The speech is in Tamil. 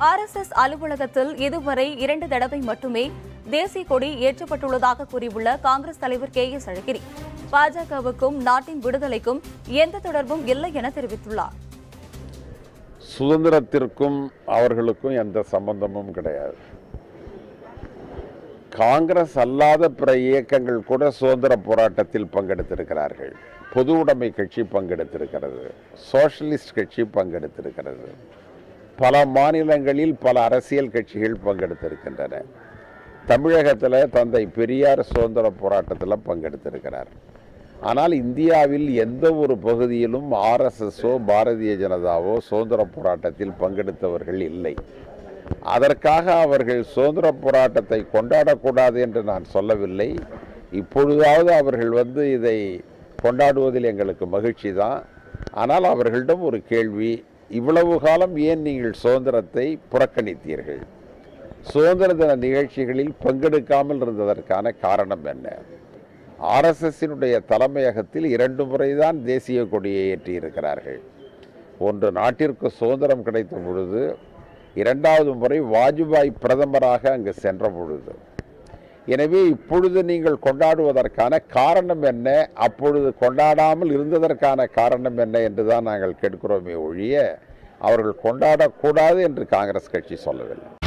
ஆர்எஸ்எஸ் அலுவலகத்தில் இதுவரை இரண்டு தடவை மட்டுமே தேசிய கொடி ஏற்றப்பட்டுள்ளதாக கூறியுள்ள காங்கிரஸ் தலைவர் கே எஸ் அழகிரி பாஜகவுக்கும் நாட்டின் விடுதலைக்கும் எந்த தொடர்பும் இல்லை என தெரிவித்துள்ளார் சுதந்திரத்திற்கும் அவர்களுக்கும் எந்த சம்பந்தமும் கிடையாது காங்கிரஸ் அல்லாத பிற இயக்கங்கள் கூட சுதந்திர போராட்டத்தில் பங்கெடுத்திருக்கிறார்கள் பொது உடைமை கட்சி பங்கெடுத்திருக்கிறது சோஷலிஸ்ட் கட்சி பங்கெடுத்திருக்கிறது பல மாநிலங்களில் பல அரசியல் கட்சிகள் பங்கெடுத்திருக்கின்றன தமிழகத்தில் தந்தை பெரியார் சுதந்திர போராட்டத்தில் பங்கெடுத்திருக்கிறார் ஆனால் இந்தியாவில் எந்த ஒரு பகுதியிலும் ஆர்எஸ்எஸோ பாரதிய ஜனதாவோ சுதந்திர போராட்டத்தில் பங்கெடுத்தவர்கள் இல்லை அதற்காக அவர்கள் சுதந்திர போராட்டத்தை கொண்டாடக்கூடாது என்று நான் சொல்லவில்லை இப்பொழுதாவது அவர்கள் வந்து இதை கொண்டாடுவதில் எங்களுக்கு மகிழ்ச்சி தான் ஆனால் அவர்களிடம் ஒரு கேள்வி இவ்வளவு காலம் ஏன் நீங்கள் சுதந்திரத்தை புறக்கணித்தீர்கள் சுதந்திர தின நிகழ்ச்சிகளில் பங்கெடுக்காமல் இருந்ததற்கான காரணம் என்ன ஆர்எஸ்எஸ்ஸினுடைய தலைமையகத்தில் இரண்டு முறைதான் தேசிய கொடியை ஏற்றியிருக்கிறார்கள் ஒன்று நாட்டிற்கு சுதந்திரம் கிடைத்த பொழுது இரண்டாவது முறை வாஜ்பாய் பிரதமராக அங்கு சென்ற பொழுது எனவே இப்பொழுது நீங்கள் கொண்டாடுவதற்கான காரணம் என்ன அப்பொழுது கொண்டாடாமல் இருந்ததற்கான காரணம் என்ன என்று தான் நாங்கள் கேட்கிறோமே ஒழிய அவர்கள் கொண்டாடக்கூடாது என்று காங்கிரஸ் கட்சி சொல்லவில்லை